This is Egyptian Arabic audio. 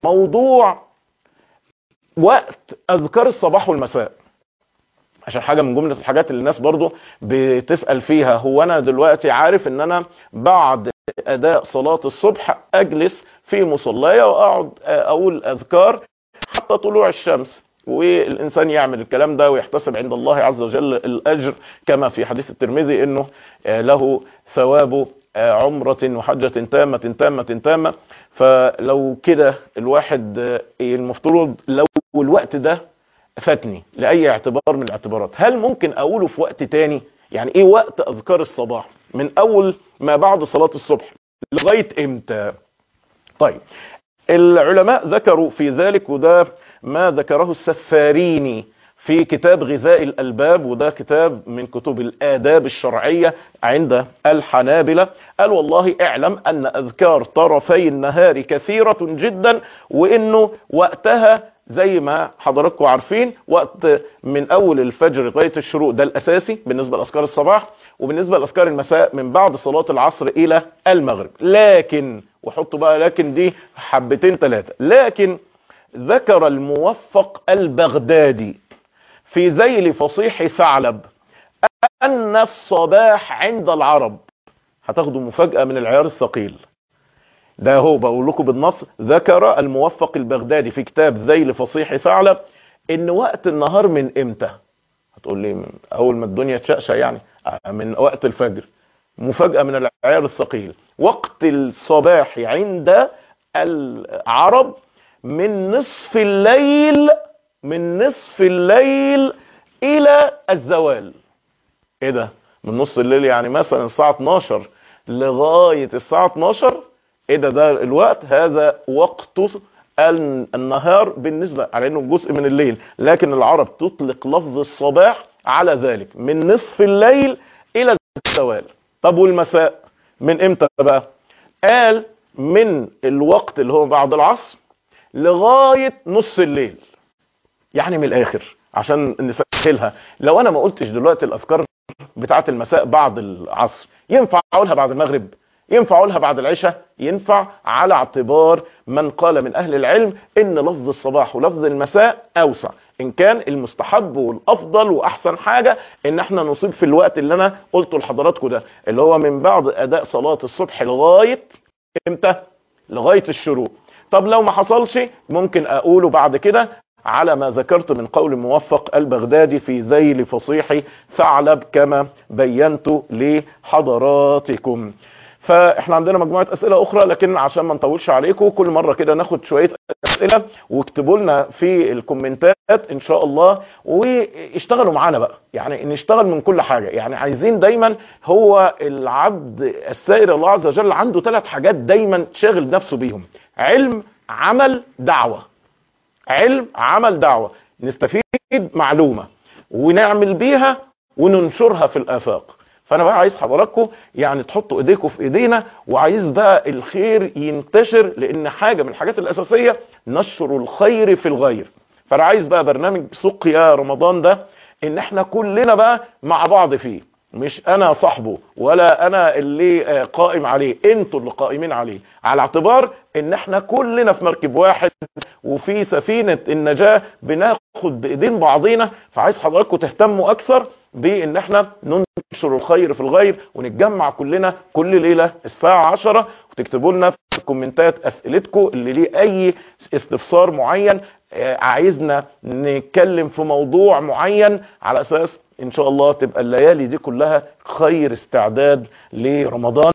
موضوع وقت اذكار الصباح والمساء عشان حاجة من جملة الحاجات اللي الناس برضو بتسأل فيها هو انا دلوقتي عارف ان انا بعد اداء صلاة الصبح اجلس في مصلاية واقعد اقول اذكار حتى طلوع الشمس والانسان يعمل الكلام ده ويحتسب عند الله عز وجل الاجر كما في حديث الترمذي انه له ثواب عمرة وحجة تامة تامة تامة فلو كده الواحد المفترض لو الوقت ده فاتني لأي اعتبار من الاعتبارات هل ممكن أقوله في وقت تاني يعني إيه وقت أذكار الصباح من أول ما بعد صلاة الصبح لغاية إمتى طيب العلماء ذكروا في ذلك وده ما ذكره السفاريني في كتاب غذاء الألباب وده كتاب من كتب الآداب الشرعية عند الحنابلة قال والله اعلم أن أذكار طرفي النهار كثيرة جدا وإنه وقتها زي ما حضراتكم عارفين وقت من أول الفجر لغاية الشروق ده الأساسي بالنسبة لأذكار الصباح وبالنسبة لأذكار المساء من بعد صلاة العصر إلى المغرب لكن وحطوا بقى لكن دي حبتين ثلاثة لكن ذكر الموفق البغدادي في ذيل فصيح ثعلب أن الصباح عند العرب هتاخدوا مفاجأة من العيار الثقيل ده هو بقول لكم بالنص ذكر الموفق البغدادي في كتاب ذيل فصيح ثعلب ان وقت النهار من امتى هتقول لي من اول ما الدنيا تشقشق يعني من وقت الفجر مفاجأة من العيار الثقيل وقت الصباح عند العرب من نصف الليل من نصف الليل الى الزوال ايه ده من نص الليل يعني مثلا الساعة 12 لغاية الساعة 12 ايه ده ده الوقت هذا وقت النهار بالنسبة على انه جزء من الليل لكن العرب تطلق لفظ الصباح على ذلك من نصف الليل الى الزوال طب والمساء من امتى بقى قال من الوقت اللي هو بعد العصر لغاية نص الليل يعني من الاخر عشان نسهلها لو انا ما قلتش دلوقتي الاذكار بتاعه المساء بعد العصر ينفع اقولها بعد المغرب ينفع اقولها بعد العشاء ينفع على اعتبار من قال من اهل العلم ان لفظ الصباح ولفظ المساء اوسع ان كان المستحب والافضل واحسن حاجة ان احنا نصيب في الوقت اللي انا قلته لحضراتكم ده اللي هو من بعد اداء صلاة الصبح لغاية امتى لغاية الشروق طب لو ما حصلش ممكن اقوله بعد كده على ما ذكرت من قول موفق البغدادي في ذيل فصيح ثعلب كما بينت لحضراتكم فاحنا عندنا مجموعة اسئلة اخرى لكن عشان ما نطولش عليكم كل مرة كده ناخد شوية اسئلة واكتبوا لنا في الكومنتات ان شاء الله واشتغلوا معانا بقى يعني نشتغل من كل حاجة يعني عايزين دايما هو العبد السائر الله عز وجل عنده ثلاث حاجات دايما شاغل نفسه بيهم علم عمل دعوة علم عمل دعوة نستفيد معلومة ونعمل بيها وننشرها في الآفاق فانا بقى عايز حضراتكم يعني تحطوا ايديكم في ايدينا وعايز بقى الخير ينتشر لان حاجة من الحاجات الاساسية نشر الخير في الغير فانا عايز بقى برنامج سقيا رمضان ده ان احنا كلنا بقى مع بعض فيه مش انا صاحبه ولا انا اللي قائم عليه انتوا اللي قائمين عليه على اعتبار ان احنا كلنا في مركب واحد وفي سفينة النجاة بناخد بايدين بعضينا فعايز حضراتكم تهتموا اكثر بان احنا ننشر الخير في الغير ونتجمع كلنا كل ليلة الساعة عشرة وتكتبوا لنا في الكومنتات اسئلتكم اللي ليه اي استفسار معين عايزنا نتكلم في موضوع معين على اساس ان شاء الله تبقى الليالي دي كلها خير استعداد لرمضان